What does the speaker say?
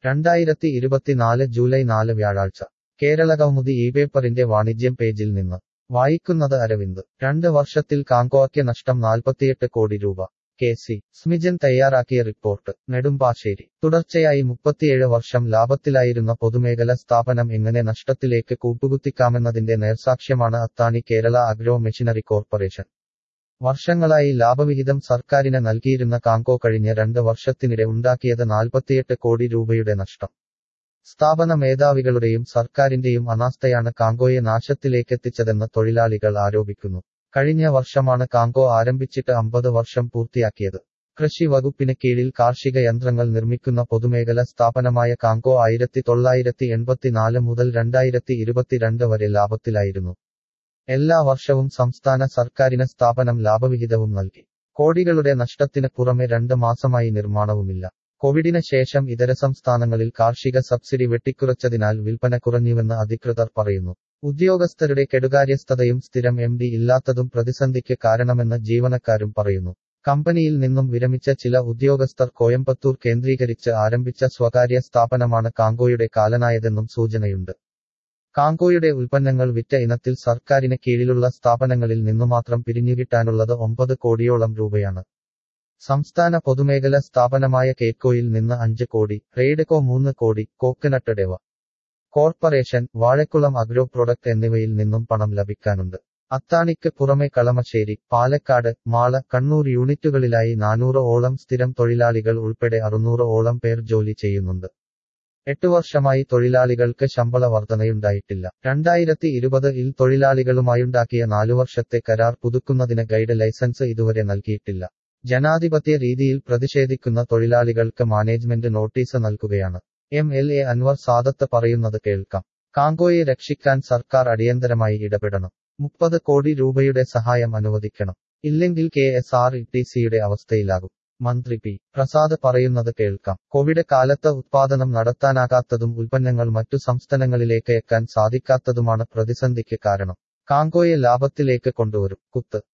രണ്ടായിരത്തി ഇരുപത്തിനാല് ജൂലൈ നാല് വ്യാഴാഴ്ച കേരളകൗമുദി ഈ പേപ്പറിന്റെ വാണിജ്യം പേജിൽ നിന്ന് വായിക്കുന്നത് അരവിന്ദ് രണ്ട് വർഷത്തിൽ കാങ്കോയ്ക്ക് നഷ്ടം നാൽപ്പത്തിയെട്ട് കോടി രൂപ കെ സി സ്മിജൻ തയ്യാറാക്കിയ റിപ്പോർട്ട് നെടുമ്പാശ്ശേരി തുടർച്ചയായി മുപ്പത്തിയേഴ് വർഷം ലാഭത്തിലായിരുന്ന പൊതുമേഖല സ്ഥാപനം എങ്ങനെ നഷ്ടത്തിലേക്ക് കൂട്ടുകുത്തിക്കാമെന്നതിന്റെ നേർസാക്ഷ്യമാണ് Athani Kerala agro machinery corporation വർഷങ്ങളായി ലാഭവിഹിതം സർക്കാരിന് നൽകിയിരുന്ന കാങ്കോ കഴിഞ്ഞ രണ്ട് വർഷത്തിനിടെ ഉണ്ടാക്കിയത് നാൽപ്പത്തിയെട്ട് കോടി രൂപയുടെ നഷ്ടം സ്ഥാപന മേധാവികളുടെയും സർക്കാരിന്റെയും അനാസ്ഥയാണ് കാങ്കോയെ നാശത്തിലേക്കെത്തിച്ചതെന്ന് തൊഴിലാളികൾ ആരോപിക്കുന്നു കഴിഞ്ഞ വർഷമാണ് കാങ്കോ ആരംഭിച്ചിട്ട് അമ്പത് വർഷം പൂർത്തിയാക്കിയത് കൃഷി വകുപ്പിന് കീഴിൽ കാർഷിക യന്ത്രങ്ങൾ നിർമ്മിക്കുന്ന പൊതുമേഖല സ്ഥാപനമായ കാങ്കോ ആയിരത്തി തൊള്ളായിരത്തി എൺപത്തിനാല് മുതൽ രണ്ടായിരത്തി ഇരുപത്തിരണ്ട് വരെ ലാഭത്തിലായിരുന്നു എല്ലാ വർഷവും സംസ്ഥാന സർക്കാരിന് സ്ഥാപനം ലാഭവിഹിതവും നൽകി കോടികളുടെ നഷ്ടത്തിന് പുറമെ രണ്ട് മാസമായി നിർമ്മാണവുമില്ല കോവിഡിന് ശേഷം ഇതര സംസ്ഥാനങ്ങളിൽ കാർഷിക സബ്സിഡി വെട്ടിക്കുറച്ചതിനാൽ വിൽപ്പന കുറഞ്ഞുവെന്ന് അധികൃതർ പറയുന്നു ഉദ്യോഗസ്ഥരുടെ കെടുകാര്യസ്ഥതയും സ്ഥിരം എം ഡി ഇല്ലാത്തതും പ്രതിസന്ധിക്ക് കാരണമെന്ന് ജീവനക്കാരും പറയുന്നു കമ്പനിയിൽ നിന്നും വിരമിച്ച ചില ഉദ്യോഗസ്ഥർ കോയമ്പത്തൂർ കേന്ദ്രീകരിച്ച് ആരംഭിച്ച സ്വകാര്യ സ്ഥാപനമാണ് കാങ്കോയുടെ കാലനായതെന്നും സൂചനയുണ്ട് കാങ്കോയുടെ ഉൽപ്പന്നങ്ങൾ വിറ്റ ഇനത്തിൽ സർക്കാരിന് കീഴിലുള്ള സ്ഥാപനങ്ങളിൽ നിന്നുമാത്രം പിരിഞ്ഞുകിട്ടാനുള്ളത് ഒമ്പത് കോടിയോളം രൂപയാണ് സംസ്ഥാന പൊതുമേഖല സ്ഥാപനമായ കേക്കോയിൽ നിന്ന് അഞ്ച് കോടി റെയ്ഡ്കോ മൂന്ന് കോടി കോക്കനട്ട് ഡെവ കോർപ്പറേഷൻ വാഴക്കുളം അഗ്രോ പ്രൊഡക്റ്റ് എന്നിവയിൽ നിന്നും പണം ലഭിക്കാനുണ്ട് അത്താണിക്ക് പുറമെ കളമശ്ശേരി പാലക്കാട് മാള കണ്ണൂർ യൂണിറ്റുകളിലായി നാനൂറ് ഓളം സ്ഥിരം തൊഴിലാളികൾ ഉൾപ്പെടെ അറുന്നൂറ് ഓളം പേർ ജോലി ചെയ്യുന്നുണ്ട് എട്ടു വർഷമായി തൊഴിലാളികൾക്ക് ശമ്പള വർധനയുണ്ടായിട്ടില്ല രണ്ടായിരത്തി ഇരുപത് ഇൽ തൊഴിലാളികളുമായുണ്ടാക്കിയ നാലു വർഷത്തെ കരാർ പുതുക്കുന്നതിന് ഗൈഡ് ലൈസൻസ് ഇതുവരെ നൽകിയിട്ടില്ല ജനാധിപത്യ രീതിയിൽ പ്രതിഷേധിക്കുന്ന തൊഴിലാളികൾക്ക് മാനേജ്മെന്റ് നോട്ടീസ് നൽകുകയാണ് M L A Anwar Sadath പറയുന്നത് കേൾക്കാം കാങ്കോയെ രക്ഷിക്കാൻ സർക്കാർ അടിയന്തരമായി ഇടപെടണം മുപ്പത് കോടി രൂപയുടെ സഹായം അനുവദിക്കണം ഇല്ലെങ്കിൽ കെ എസ് ആർ ടി സിയുടെ അവസ്ഥയിലാകും മന്ത്രി പി പ്രസാദ് പറയുന്നത് കേൾക്കാം കോവിഡ് കാലത്ത് ഉത്പാദനം നടത്താനാകാത്തതും ഉൽപ്പന്നങ്ങൾ മറ്റു സംസ്ഥാനങ്ങളിലേക്ക് എത്താൻ സാധിക്കാത്തതുമാണ് പ്രതിസന്ധിക്ക് കാരണം കാങ്കോയെ ലാഭത്തിലേക്ക് കൊണ്ടുവരും കുത്ത്